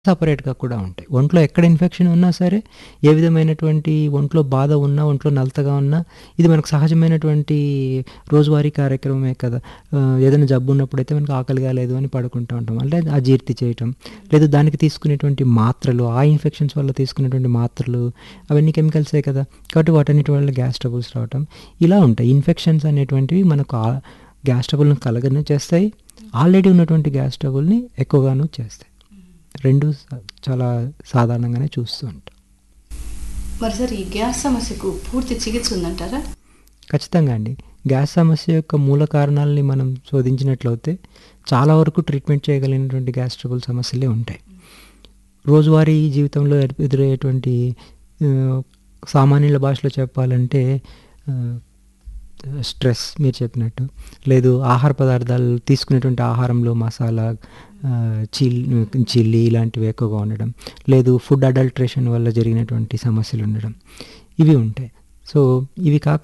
సపరేట్‌గా కూడా ఉంటాయి. ఒంట్లో ఎక్కడ ఇన్ఫెక్షన్ ఉన్నా సరే, ఏ విధమైనటువంటి ఒంట్లో బాధ ఉన్నా, ఒంట్లో నలతగా ఉన్నా, ఇది మనకు సహజమైనటువంటి రోజువారీ కార్యక్రమమే కదా! ఆహ్, ఏదైనా జబ్బు ఉన్నప్పుడైతే మనకు ఆకలిగా లేదు అని పడుకుంటూ ఉంటాం. అంటే అజీర్తి చేయటం, లేదా దానికి తీసుకునేటువంటి మాత్రలు, ఆ ఇన్ఫెక్షన్స్ వల్ల తీసుకునేటువంటి మాత్రలు, అవన్నీ కెమికల్సే కదా! కాబట్టి వాటన్నిటి వల్ల గ్యాస్ ట్రబుల్స్ రావటం, ఇలా ఉంటాయి. ఇన్ఫెక్షన్స్ అనేటువంటివి మనకు ఆ గ్యాస్ ట్రబుల్‌ని కలగను చేస్తాయి. ఆల్రెడీ ఉన్నటువంటి గ్యాస్ ట్రబుల్‌ని ఎక్కువగాను చేస్తాయి. 2 స చాలా సాధారణంగానే చూస్తూ ఉంటాం. మరి సార్ ఈ గ్యాస్ సమస్యకు పూర్తి చికిత్స ఉందంటారా? ఖచ్చితంగా అండి. గ్యాస్ సమస్య యొక్క మూల కారణాలని మనం శోధించినట్లయితే, చాలా వరకు ట్రీట్మెంట్ చేయగలిగినటువంటి గ్యాస్ ట్రబుల్ సమస్యలే ఉంటాయి. రోజువారీ జీవితంలో ఎదు ఎదురయ్యేటువంటి ఆహ్, సామాన్యుల భాషలో చెప్పాలంటే ఆహ్, స్ట్రెస్ మీరు చెప్పినట్టు, లేదు ఆహార పదార్థాలు తీసుకునేటువంటి ఆహారంలో మసాలా ఆహ్, చిల్ చిల్లీ ఇలాంటివి ఎక్కువగా ఉండడం, లేదు ఫుడ్ అడల్ట్రేషన్ వల్ల జరిగినటువంటి సమస్యలు ఉండడం, ఇవి ఉంటాయి. సో, ఇవి కాక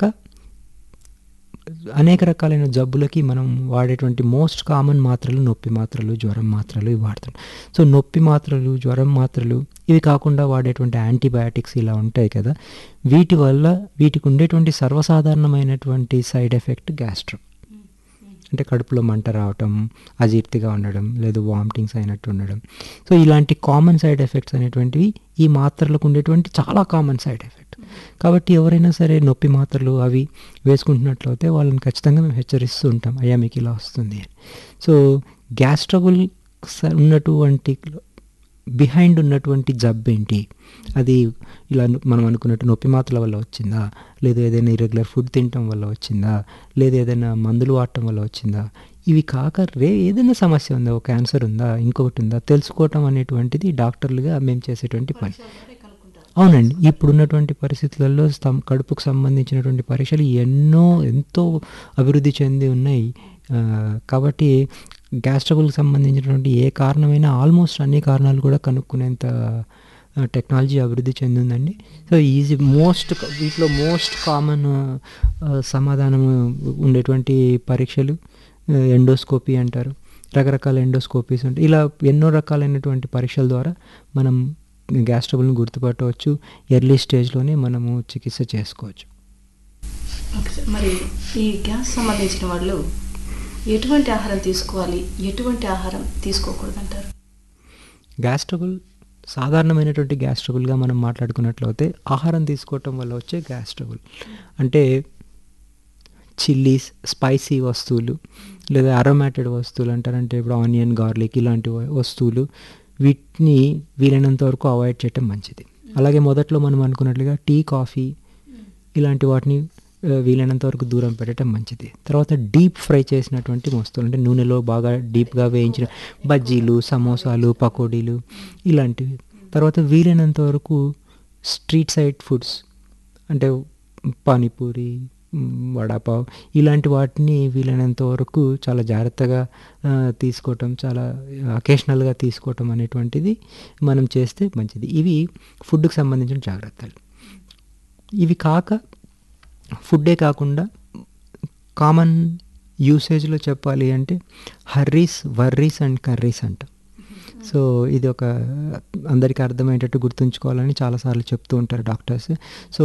అనేక రకాలైన జబ్బులకి మనం వాడేటువంటి మోస్ట్ కామన్ మాత్రలు నొప్పి మాత్రలు, జ్వరం మాత్రలు ఇవి వాడుతాం. సో, నొప్పి మాత్రలు, జ్వరం మాత్రలు ఇవి కాకుండా వాడేటువంటి యాంటీబయాటిక్స్ ఇలా ఉంటాయి కదా! వీటి వల్ల వీటికి ఉండేటువంటి సర్వసాధారణమైనటువంటి సైడ్ ఎఫెక్ట్ గ్యాస్ట్రో. అంటే కడుపులో మంట రావటం, అజీర్తిగా ఉండడం, లేదు వామిటింగ్స్ అయినట్టు ఉండడం. సో, ఇలాంటి కామన్ సైడ్ ఎఫెక్ట్స్ అనేటువంటివి ఈ మాత్రలకు ఉండేటువంటి చాలా కామన్ సైడ్ ఎఫెక్ట్. కాబట్టి ఎవరైనా సరే నొప్పి మాత్రలు అవి వేసుకుంటున్నట్లయితే వాళ్ళని ఖచ్చితంగా మేము హెచ్చరిస్తూ ఉంటాం. అయ్యా మీకు ఇలా వస్తుంది అని. సో, గ్యాస్ ట్రబుల్ స ఉన్నటువంటి బిహైండ్ ఉన్నటువంటి జబ్బేంటి? అది ఇలా మనం అనుకున్నట్టు నొప్పి మాత్రల వల్ల వచ్చిందా? లేదా ఏదైనా ఇర్రెగ్యులర్ ఫుడ్ తినటం వల్ల వచ్చిందా? లేదా ఏదైనా మందులు వాడటం వల్ల వచ్చిందా? ఇవి కాక రే ఏదైనా సమస్య ఉందా? ఓ క్యాన్సర్ ఉందా? ఇంకొకటి ఉందా? తెలుసుకోవటం అనేటువంటిది డాక్టర్లుగా మేము చేసేటువంటి పని. అవునండి. ఇప్పుడున్నటువంటి పరిస్థితులలో స్తం కడుపుకు సంబంధించినటువంటి పరీక్షలు ఎన్నో ఎంతో అభివృద్ధి చెంది ఉన్నాయి. ఆహ్, కాబట్టి గ్యాస్ ట్రబుల్‌కి సంబంధించినటువంటి ఏ కారణమైనా ఆల్మోస్ట్ అన్ని కారణాలు కూడా కనుక్కునేంత ఆహ్, టెక్నాలజీ అభివృద్ధి చెందిందండి. సో, ఈజీ మోస్ట్ వీటిలో మోస్ట్ కామన్ ఆహ్, సమాధానం ఉండేటువంటి పరీక్షలు ఆహ్, ఎండోస్కోపీ అంటారు. రకరకాల ఎండోస్కోపీస్ ఉంటాయి. ఇలా ఎన్నో రకాలైనటువంటి పరీక్షల ద్వారా మనం గ్యాస్ ట్రబుల్‌ని గుర్తుపట్టవచ్చు. ఎర్లీ స్టేజ్‌లోనే మనము చికిత్స చేసుకోవచ్చు. Okay sir. మరి ఈ గ్యాస్ సంబంధించిన వాళ్ళు ఎటువంటి ఆహారం తీసుకోవాలి? ఎటువంటి ఆహారం తీసుకోకూడదంటారు? గ్యాస్ ట్రబుల్ సాధారణమైనటువంటి గ్యాస్ ట్రబుల్‌గా మనం మాట్లాడుకున్నట్లయితే ఆహారం తీసుకోవటం వల్ల వచ్చే గ్యాస్ ట్రబుల్. అంటే చిల్లీస్, స్పైసీ వస్తువులు, లేదా అరోమాటెడ్ వస్తువులు అంటారు. అంటే ఇప్పుడు ఆనియన్, గార్లిక్ ఇలాంటి వ వస్తువులు వీటిని వీలైనంత వరకు అవాయిడ్ చేయటం మంచిది. అలాగే మొదట్లో మనం అనుకున్నట్లుగా టీ, కాఫీ ఇలాంటి వాటిని ఆహ్, వీలైనంత వరకు దూరం పెట్టడం మంచిది. తర్వాత డీప్ ఫ్రై చేసినటువంటి వస్తువులు అంటే నూనెలో బాగా డీప్‌గా వేయించిన బజ్జీలు, సమోసాలు, పకోడీలు ఇలాంటివి. తర్వాత వీలైనంత వరకు స్ట్రీట్ సైడ్ ఫుడ్స్ అంటే పానీపూరి, హ్మ్, వడాపావ్ ఇలాంటి వాటిని వీలైనంత వరకు చాలా జాగ్రత్తగా ఆహ్, తీసుకోవటం చాలా అకేషనల్‌గా తీసుకోవటం అనేటువంటిది మనం చేస్తే మంచిది. ఇవి ఫుడ్‌కి సంబంధించిన జాగ్రత్తలు. ఇవి కాక ఫుడ్డే కాకుండా కామన్ యూసేజ్‌లో చెప్పాలి అంటే హర్రీస్, వర్రీస్ అండ్ కర్రీస్ అంటాం. సో, ఇది ఒక అందరికి అర్థమయ్యేటట్టు గుర్తుంచుకోవాలని చాలా సార్లు చెప్తూ ఉంటారు డాక్టర్స్. సో,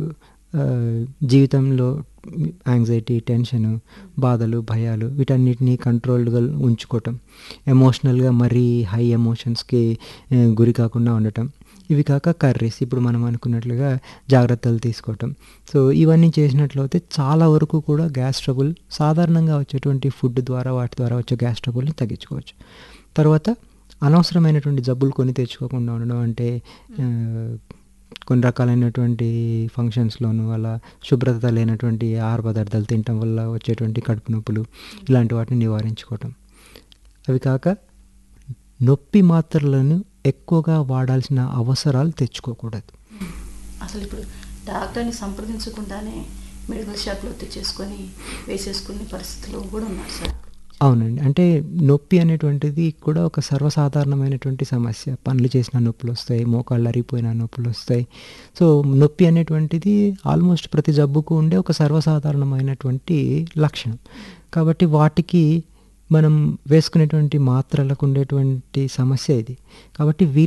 ఆహ్, జీవితంలో యాంగ్జైటీ, టెన్షను, బాధలు, భయాలు వీటన్నిటిని కంట్రోల్డ్‌గా ఉంచుకోవటం. ఎమోషనల్‌గా మరీ హై ఎమోషన్స్‌కి ఆహ్, గురి కాకుండా ఉండటం. ఇవి కాక కర్రీస్ ఇప్పుడు మనం అనుకున్నట్లుగా జాగ్రత్తలు తీసుకోవటం. సో, ఇవన్నీ చేసినట్లయితే చాలా వరకు కూడా గ్యాస్ ట్రబుల్ సాధారణంగా వచ్చేటువంటి ఫుడ్ ద్వారా వాటి ద్వారా వచ్చే గ్యాస్ ట్రబుల్‌ని తగ్గించుకోవచ్చు. తర్వాత అనవసరమైనటువంటి జబ్బులు కొని తెచ్చుకోకుండా ఉండడం అంటే ఆహ్, కొన్ని రకాలైనటువంటి ఫంక్షన్స్‌లోను అలా శుభ్రత లేనటువంటి ఆహార పదార్థాలు తినటం వల్ల వచ్చేటువంటి కడుపు నొప్పులు ఇలాంటి వాటిని నివారించుకోవటం. అవి కాక నొప్పి మాత్రలను ఎక్కువగా వాడాల్సిన అవసరాలు తెచ్చుకోకూడదు. అసలు ఇప్పుడు డాక్టర్‌ని సంప్రదించకుండానే మెడికల్ షాప్‌లో తెచ్చేసుకొని వేసేసుకునే పరిస్థితిలో కూడా ఉన్నారు సార్. అవునండి. అంటే నొప్పి అనేటువంటిది కూడా ఒక సర్వసాధారణమైనటువంటి సమస్య. పనులు చేసినా నొప్పులొస్తాయి, మోకాళ్ళు అరిగిపోయినా నొప్పులొస్తాయి. సో, నొప్పి అనేటువంటిది ఆల్మోస్ట్ ప్రతి జబ్బుకు ఉండే ఒక సర్వసాధారణమైనటువంటి లక్షణం. కాబట్టి వాటికి మనం వేసుకునేటువంటి మాత్రలకు ఉండేటువంటి సమస్య ఇది. కాబట్టి వీ